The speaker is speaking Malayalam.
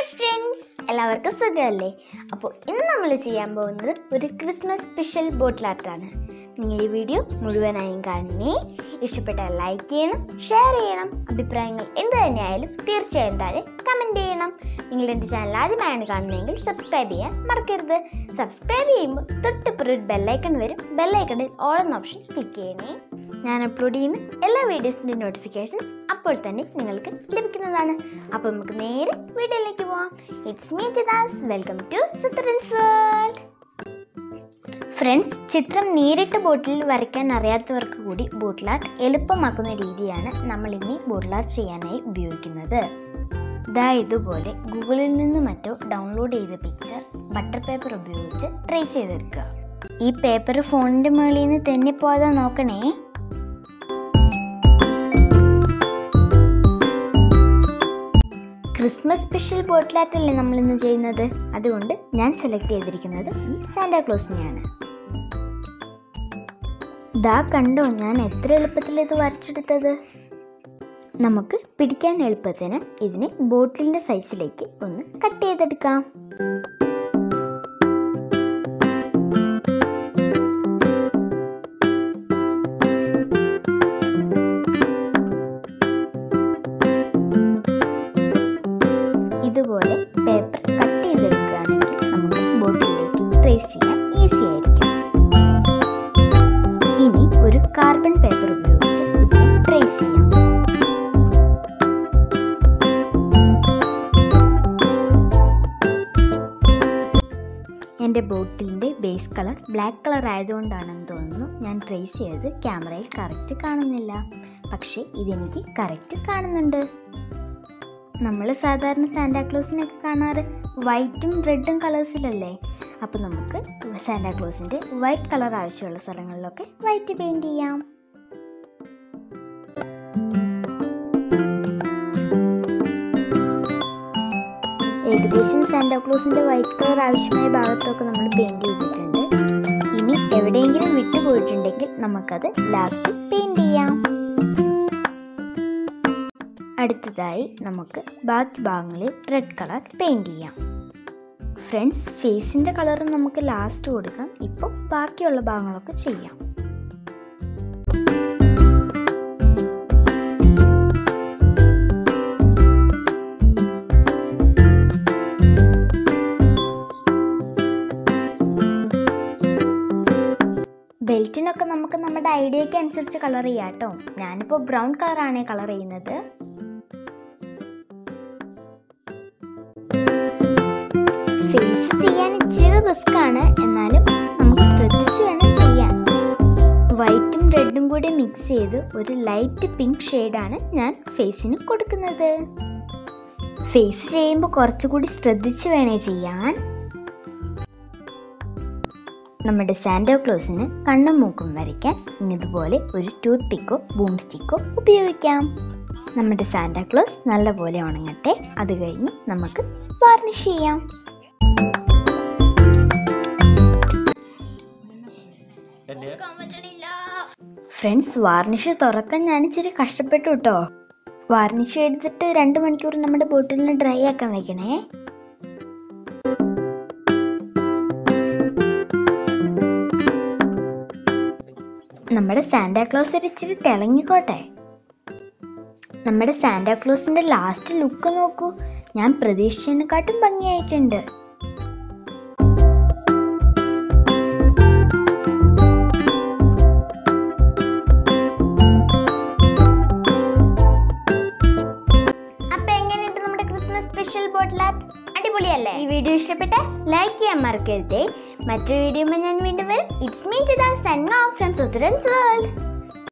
ഫ്രണ്ട്സ് എല്ലാവർക്കും സുഖമല്ലേ അപ്പോൾ ഇന്ന് നമ്മൾ ചെയ്യാൻ പോകുന്നത് ഒരു ക്രിസ്മസ് സ്പെഷ്യൽ ബോട്ടിൽ ആർട്ടാണ് നിങ്ങൾ ഈ വീഡിയോ മുഴുവനായും കാണണേ ഇഷ്ടപ്പെട്ടാൽ ലൈക്ക് ചെയ്യണം ഷെയർ ചെയ്യണം അഭിപ്രായങ്ങൾ എന്ത് തന്നെയായാലും തീർച്ചയായും താഴെ കമൻറ്റ് ചെയ്യണം നിങ്ങൾ എൻ്റെ ചാനൽ ആദ്യമായാണ് കാണുന്നതെങ്കിൽ സബ്സ്ക്രൈബ് ചെയ്യാൻ മറക്കരുത് സബ്സ്ക്രൈബ് ചെയ്യുമ്പോൾ തൊട്ടിപ്പുറം ഒരു ബെല്ലൈക്കൺ വരും ബെല്ലൈക്കണിൽ ഓൾ എന്ന ഓപ്ഷൻ ക്ലിക്ക് ചെയ്യണേ ഞാൻ അപ്ലോഡ് ചെയ്യുന്ന എല്ലാ വീഡിയോസിൻ്റെ നോട്ടിഫിക്കേഷൻസ് അപ്പോൾ തന്നെ നിങ്ങൾക്ക് ലഭിക്കുന്നതാണ് അപ്പോൾ നമുക്ക് നേരെ വീഡിയോയിലേക്ക് പോവാം it's me Chidas welcome to Chithran's world friends ചിത്രം നേരിട്ട് ബോട്ടിൽ വരയ്ക്കാൻ അറിയാത്തവർക്ക് കൂടി ബോട്ടിൽ ആർട്ട് എളുപ്പമാക്കുന്ന രീതിയാണ് നമ്മൾ ഇനി ബോട്ടിൽ ആർട്ട് ചെയ്യാനായി ഉപയോഗിക്കുന്നത് ദാ ഇതുപോലെ ഗൂഗിളിൽ നിന്ന് മറ്റോ ഡൗൺലോഡ് ചെയ്ത പിക്ചർ ബട്ടർ പേപ്പർ ഉപയോഗിച്ച് ട്രേസ് ചെയ്തെടുക്കുക ഈ പേപ്പർ ഫോണിൻ്റെ മുകളിൽ നിന്ന് തെന്നിപ്പോകാതെ നോക്കണേ ക്രിസ്മസ് സ്പെഷ്യൽ ബോട്ടിലാറ്റല്ലേ നമ്മൾ ഇന്ന് ചെയ്യുന്നത് അതുകൊണ്ട് ഞാൻ സെലക്ട് ചെയ്തിരിക്കുന്നത് ഈ സാന്റാക്ലോസിനെയാണ് ദാ കണ്ടോ ഞാൻ എത്ര എളുപ്പത്തിൽ ഇത് വരച്ചെടുത്തത് നമുക്ക് പിടിക്കാൻ എളുപ്പത്തിന് ഇതിനെ ബോട്ടിലിൻ്റെ സൈസിലേക്ക് ഒന്ന് കട്ട് ചെയ്തെടുക്കാം ഇതുപോലെ പേപ്പർ കട്ട് ചെയ്തെടുക്കുകയാണെങ്കിൽ നമുക്ക് ബോട്ടിലേക്ക് ട്രേസ് ചെയ്യാൻ ഈസി ആയിരിക്കും ഇനി ഒരു കാർബൺ പേപ്പർ ഉപയോഗിച്ച് ഇതിനെ ട്രേസ് ചെയ്യാം എൻ്റെ ബോട്ടിലിൻ്റെ ബേസ് കളർ ബ്ലാക്ക് കളർ ആയതുകൊണ്ടാണെന്ന് തോന്നുന്നു ഞാൻ ട്രേസ് ചെയ്തത് ക്യാമറയിൽ കറക്റ്റ് കാണുന്നില്ല പക്ഷേ ഇതെനിക്ക് കറക്റ്റ് കാണുന്നുണ്ട് നമ്മൾ സാധാരണ സാന്റാക്ലോസിനൊക്കെ കാണാറ് വൈറ്റും റെഡും കളേഴ്സിലല്ലേ അപ്പോൾ നമുക്ക് സാന്റാക്ലോസിൻ്റെ വൈറ്റ് കളർ ആവശ്യമുള്ള സ്ഥലങ്ങളിലൊക്കെ വൈറ്റ് പെയിൻറ് ചെയ്യാം ഏകദേശം സാന്റാക്ലോസിൻ്റെ വൈറ്റ് കളർ ആവശ്യമായ ഭാഗത്തൊക്കെ നമ്മൾ പെയിൻറ് ചെയ്തിട്ടുണ്ട് ഇനി എവിടെയെങ്കിലും വിട്ടുപോയിട്ടുണ്ടെങ്കിൽ നമുക്കത് ലാസ്റ്റ് പെയിൻറ് ചെയ്യാം അടുത്തതായി നമുക്ക് ബാക്കി ഭാഗങ്ങളിൽ റെഡ് കളർ പെയിൻറ് ചെയ്യാം ഫ്രണ്ട്സ് ഫേസിൻ്റെ കളർ നമുക്ക് ലാസ്റ്റ് കൊടുക്കാം ഇപ്പോൾ ബാക്കിയുള്ള ഭാഗങ്ങളൊക്കെ ചെയ്യാം ബെൽറ്റിനൊക്കെ നമുക്ക് നമ്മുടെ ഐഡിയയ്ക്ക് അനുസരിച്ച് കളർ ചെയ്യാം കേട്ടോ ഞാനിപ്പോൾ ബ്രൗൺ കളറാണ് കളർ ചെയ്യുന്നത് ഫേസ് ചെയ്യാൻ ഇച്ചിരി റിസ്ക് ആണ് എന്നാലും നമുക്ക് ശ്രദ്ധിച്ച് വേണം ചെയ്യാൻ വൈറ്റും റെഡും കൂടി മിക്സ് ചെയ്ത് ഒരു ലൈറ്റ് പിങ്ക് ഷെയ്ഡാണ് ഞാൻ ഫേസിന് കൊടുക്കുന്നത് ഫേസ് ചെയ്യുമ്പോൾ കുറച്ചുകൂടി ശ്രദ്ധിച്ച് വേണേ ചെയ്യാൻ നമ്മുടെ സാന്റോ ക്ലോസിന് കണ്ണും മൂക്കും വരയ്ക്കാൻ ഇതുപോലെ ഒരു ടൂത്ത് പിക്കോ ബൂം സ്റ്റിക്കോ ഉപയോഗിക്കാം നമ്മുടെ സാന്റാക്ലോസ് നല്ലപോലെ ഉണങ്ങട്ടെ അത് കഴിഞ്ഞ് നമുക്ക് വാർണിഷ് ചെയ്യാം ഫ്രണ്ട്സ് വാർണിഷ് തുറക്കാൻ ഞാൻ ഇച്ചിരി കഷ്ടപ്പെട്ടു കേട്ടോ വാർണിഷ് എടുത്തിട്ട് രണ്ട് മണിക്കൂർ നമ്മുടെ ബോട്ടിലിന് ഡ്രൈ ആക്കാൻ വെക്കണേ നമ്മുടെ സാന്റാക്ലോസ് ഒരു ഇച്ചിരി തിളങ്ങിക്കോട്ടെ നമ്മുടെ സാന്റാക്ലോസിന്റെ ലാസ്റ്റ് ലുക്ക് നോക്കൂ ഞാൻ പ്രതീക്ഷിച്ചതിനെക്കാട്ടും ഭംഗിയായിട്ടുണ്ട് അപ്പൊ എങ്ങനെയുണ്ട് നമ്മുടെ ക്രിസ്മസ് സ്പെഷ്യൽ ബോട്ടിൽ ആർട്ട് അടിപൊളിയല്ലേ ഈ വീഡിയോ ഇഷ്ടപ്പെട്ട ലൈക്ക് ചെയ്യാൻ മറക്കരുതേ മറ്റൊരു വീഡിയോ ഞാൻ വീണ്ടും വരും it's me Chida sign off from Suthran's world